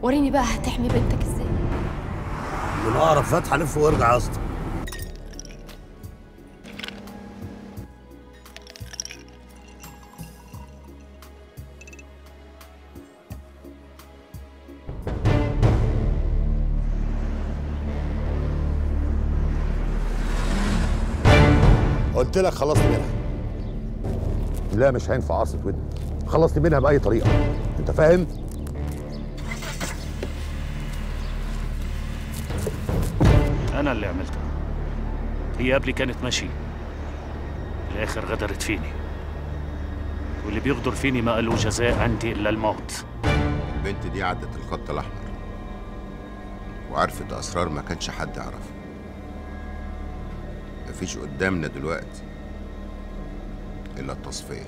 وريني بقى هتحمي بنتك ازاي من اقرب فتحه لف وارجع يا اسطى قلت لك خلصني منها لا مش هينفع قصة ودن خلصني منها بأي طريقة أنت فاهم؟ أنا اللي عملتها هي قبلي كانت ماشية في الآخر غدرت فيني واللي بيغدر فيني ما قالوا جزاء عندي إلا الموت البنت دي عدت الخط الأحمر وعرفت أسرار ما كانش حد يعرفها مفيش قدامنا دلوقتي إلا التصفية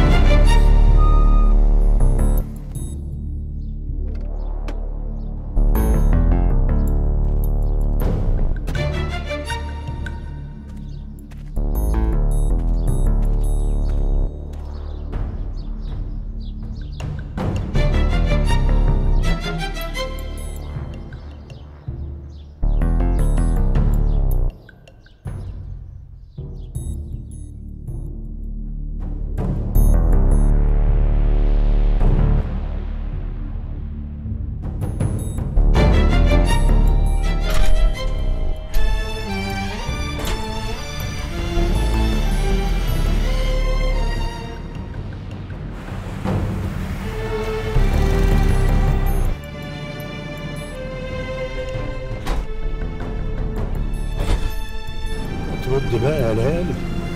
ترد بقى يا ليالي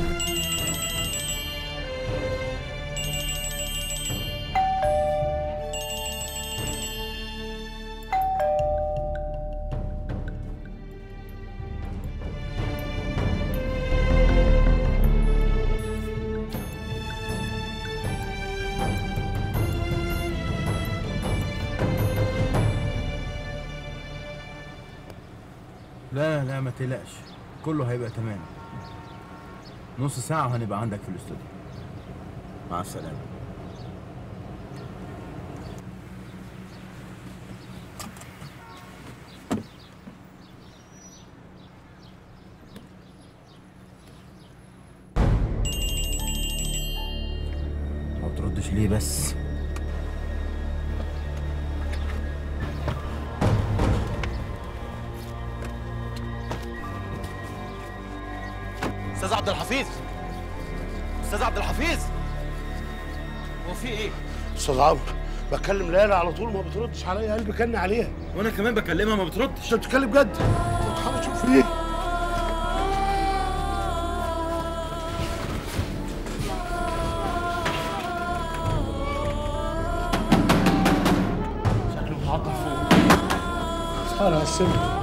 لا لا ما تقلقش كله هيبقى تمام نص ساعة وهنبقى عندك في الاستوديو مع السلامة ما بتردش ليه بس استاذ عبد الحفيظ استاذ عبد الحفيظ هو في ايه استاذ عمرو بكلم ليالي على طول ما بتردش عليا قلبي كن عليها وانا كمان بكلمها ما بتردش انت بتتكلم جد طب حاول اشوف في ايه شكله متعطل فوق خلاص سيبه